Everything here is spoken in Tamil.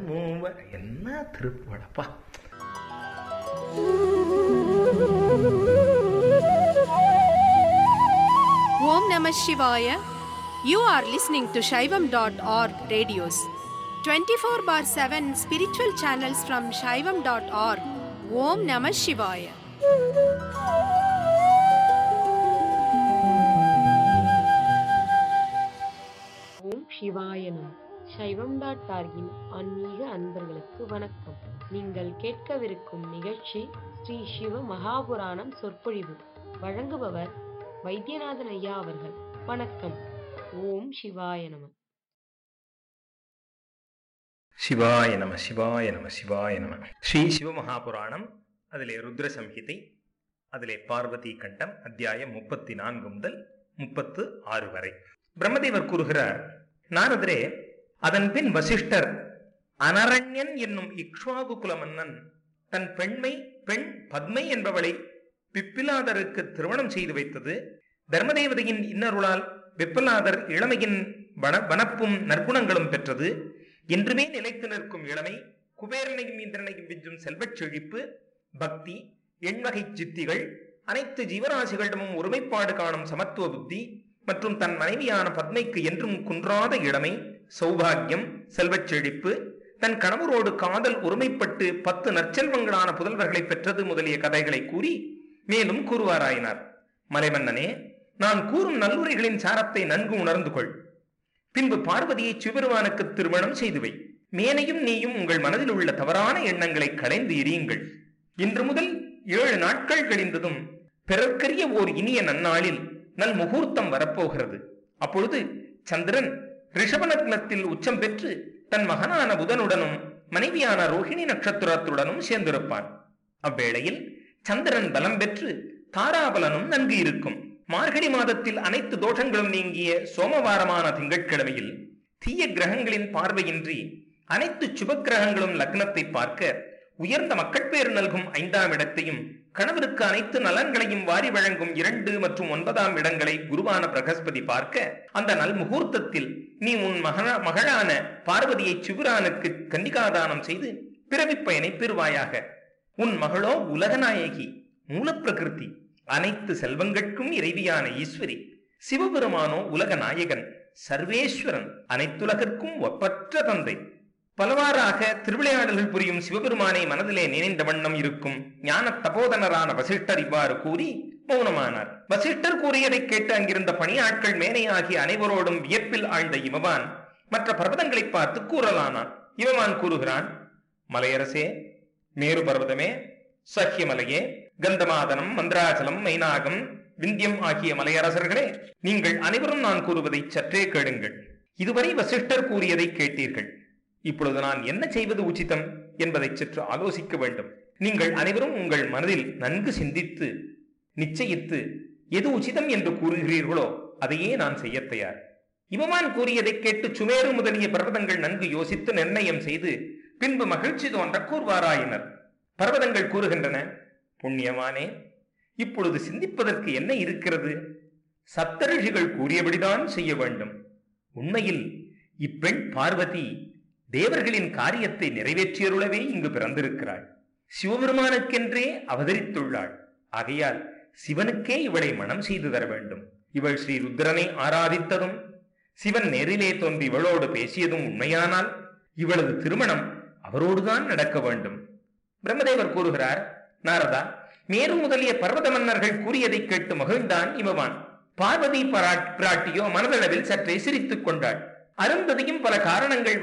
மூவ என்ன திருப்படப்பா Om Namah Shivaya. You are listening to Shaivam.org radios. 24 bar 7 spiritual channels from Shaivam.org. Om Namah Shivaya. ஓம் சிவாயனம் சைவம் டாட் டார்கின் ஆன்மீக அன்பர்களுக்கு வணக்கம் நீங்கள் கேட்கவிருக்கும் நிகழ்ச்சி ஸ்ரீ சிவ மகாபுராணம் சொற்பொழிவு வழங்குபவர் வைத்தியநாதன் ஐயா அவர்கள் வணக்கம் ஓம் சிவாய நம சிவாய நம சிவாய நம சிவாய நம ஸ்ரீ சிவமகாபுராணம் அதிலே ருத்ர சம்ஹிதை அதிலே பார்வதி கண்டம் அத்தியாயம் முப்பத்தி நான்கு முதல் முப்பத்து ஆறு வரை பிரம்மதேவர் கூறுகிறார் நாரதரே அதன் பின் வசிஷ்டர் அனரண்யன் என்னும் இக்ஷ்வாகு குல மன்னன் தன் பெண்மை பெண் பத்மை என்பவளை பிப்பிலாதருக்கு திருமணம் செய்து வைத்தது தர்மதேவதையின் இன்னருளால் பிப்பிலாதர் இளமையின் வன வனப்பும் நற்குணங்களும் பெற்றது என்றுமே நிலைத்து நிற்கும் இளமை குபேரனையும் இந்திரனையும் விஞ்சும் செல்வச் செழிப்பு பக்தி எண்வகை சித்திகள் அனைத்து ஜீவராசிகளிடமும் ஒருமைப்பாடு காணும் சமத்துவ புத்தி மற்றும் தன் மனைவியான பத்மைக்கு என்றும் குன்றாத இளமை சௌபாகியம் செல்வச் செழிப்பு தன் கணவரோடு காதல் ஒருமைப்பட்டு பத்து நற்செல்வங்களான புதல்வர்களை பெற்றது முதலிய கதைகளை கூறி மேலும் கூறுவாராயினார் மலைமன்னனே நான் கூறும் நல்லுரைகளின் சாரத்தை நன்கு உணர்ந்து கொள் பின்பு பார்வதியை சிவபெருமானுக்கு திருமணம் செய்து வை மேனையும் நீயும் உங்கள் மனதில் உள்ள தவறான எண்ணங்களை களைந்து எரியுங்கள் இன்று முதல் ஏழு நாட்கள் கழிந்ததும் பிறர்க்கரிய ஓர் இனிய நன்னாளில் நல் முகூர்த்தம் வரப்போகிறது அப்பொழுது சந்திரன் ரிஷபநக்னத்தில் உச்சம் பெற்று தன் மகனான புதனுடனும் மனைவியான ரோஹிணி நட்சத்திரத்துடனும் சேர்ந்திருப்பான் அவ்வேளையில் சந்திரன் பலம் பெற்று தாராபலனும் நன்கு இருக்கும் மார்கழி மாதத்தில் அனைத்து தோஷங்களும் நீங்கிய சோமவாரமான திங்கட்கிழமையில் தீய கிரகங்களின் பார்வையின்றி அனைத்து சுப கிரகங்களும் லக்னத்தை பார்க்க உயர்ந்த மக்கட்பேறு நல்கும் ஐந்தாம் இடத்தையும் கணவருக்கு அனைத்து நலன்களையும் வாரி வழங்கும் இரண்டு மற்றும் ஒன்பதாம் இடங்களை குருவான பிரகஸ்பதி பார்க்க அந்த நல் முகூர்த்தத்தில் நீ உன் மகன மகளான பார்வதியை சிவரானுக்கு கன்னிகாதானம் செய்து பிறவிப் பயனை பெறுவாயாக உன் மகளோ உலகநாயகி மூலப்பிரகிருதி அனைத்து செல்வங்கட்கும் இறைவியான ஈஸ்வரி சிவபெருமானோ உலக நாயகன் சர்வேஸ்வரன் அனைத்துலகிற்கும் ஒப்பற்ற தந்தை பலவாறாக திருவிளையாடல்கள் புரியும் சிவபெருமானை மனதிலே நினைந்த வண்ணம் இருக்கும் ஞான தபோதனரான வசிஷ்டர் இவ்வாறு கூறி மௌனமானார் வசிஷ்டர் கூறியதை கேட்டு அங்கிருந்த பணியாட்கள் மேனையாகிய அனைவரோடும் வியப்பில் ஆழ்ந்த இமவான் மற்ற பர்வதங்களை பார்த்து கூறலானான் இமவான் கூறுகிறான் மலையரசே மேரு பர்வதமே சக்கியமலையே கந்தமாதனம் மந்திராச்சலம் மைனாகம் விந்தியம் ஆகிய மலையரசர்களே நீங்கள் அனைவரும் நான் கூறுவதை சற்றே கேளுங்கள் இதுவரை வசிஷ்டர் கூறியதை கேட்டீர்கள் இப்பொழுது நான் என்ன செய்வது உச்சிதம் என்பதை சற்று ஆலோசிக்க வேண்டும் நீங்கள் அனைவரும் உங்கள் மனதில் நன்கு சிந்தித்து நிச்சயித்து எது உச்சிதம் என்று கூறுகிறீர்களோ அதையே நான் செய்ய தயார் இவமான் கூறியதை கேட்டு சுமேரு முதலிய பர்வதங்கள் நன்கு யோசித்து நிர்ணயம் செய்து பின்பு மகிழ்ச்சி தோன்ற கூறுவாராயினர் பர்வதங்கள் கூறுகின்றன புண்ணியமானே இப்பொழுது சிந்திப்பதற்கு என்ன இருக்கிறது சப்தரிஷிகள் கூறியபடிதான் செய்ய வேண்டும் உண்மையில் இப்பெண் பார்வதி தேவர்களின் காரியத்தை நிறைவேற்றியருளவே இங்கு பிறந்திருக்கிறாள் சிவபெருமானுக்கென்றே அவதரித்துள்ளாள் ஆகையால் சிவனுக்கே இவளை மனம் செய்து தர வேண்டும் இவள் ஸ்ரீ ருத்ரனை ஆராதித்ததும் சிவன் நேரிலே தோன்றி இவளோடு பேசியதும் உண்மையானால் இவளது திருமணம் அவரோடுதான் நடக்க வேண்டும் பிரம்மதேவர் கூறுகிறார் நாரதா மேரு முதலிய பர்வத மன்னர்கள் கூறியதை கேட்டு மகிழ்ந்தான் இமவான் பார்வதி பராட் பிராட்டியோ மனதளவில் சற்றே சிரித்துக் கொண்டாள் அருந்ததியும் பல காரணங்கள்